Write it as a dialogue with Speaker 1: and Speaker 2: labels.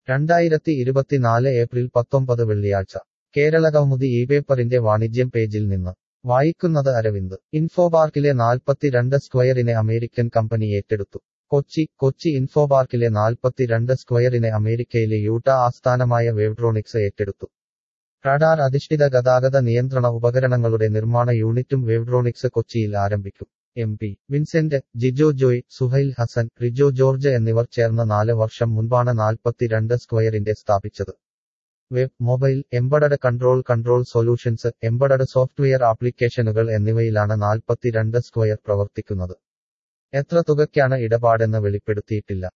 Speaker 1: രണ്ടായിരത്തി ഇരുപത്തിനാല് ഏപ്രിൽ പത്തൊമ്പത് വെള്ളിയാഴ്ച കേരളകൗമുദി ഈ പേപ്പറിന്റെ വാണിജ്യം പേജിൽ നിന്ന് വായിക്കുന്നത് അരവിന്ദ് ഇൻഫോപാർക്കിലെ നാൽപ്പത്തിരണ്ട് സ്ക്വയറിനെ അമേരിക്കൻ കമ്പനി ഏറ്റെടുത്തു കൊച്ചി കൊച്ചി ഇൻഫോപാർക്കിലെ നാൽപ്പത്തിരണ്ട് സ്ക്വയറിനെ അമേരിക്കയിലെ യൂട്ട ആസ്ഥാനമായ വേവ്ട്രോണിക്സ് ഏറ്റെടുത്തു റഡാർ അധിഷ്ഠിത ഗതാഗത നിയന്ത്രണ ഉപകരണങ്ങളുടെ നിർമ്മാണ യൂണിറ്റും വേവ്ട്രോണിക്സ് കൊച്ചിയിൽ ആരംഭിക്കും M P Vincent Jijo Joy Suhail Hassan Rijo George എന്നിവർ ചേർന്ന് നാല് വർഷം മുൻപാണ് നാൽപ്പത്തിരണ്ട് സ്ക്വയറിന്റെ സ്ഥാപിച്ചത് web mobile embedded control control solutions embedded software ആപ്ലിക്കേഷനുകൾ എന്നിവയിലാണ് നാൽപ്പത്തിരണ്ട് സ്ക്വയർ പ്രവർത്തിക്കുന്നത് എത്ര തുകയ്ക്കാണ് ഇടപാടെന്ന് വെളിപ്പെടുത്തിയിട്ടില്ല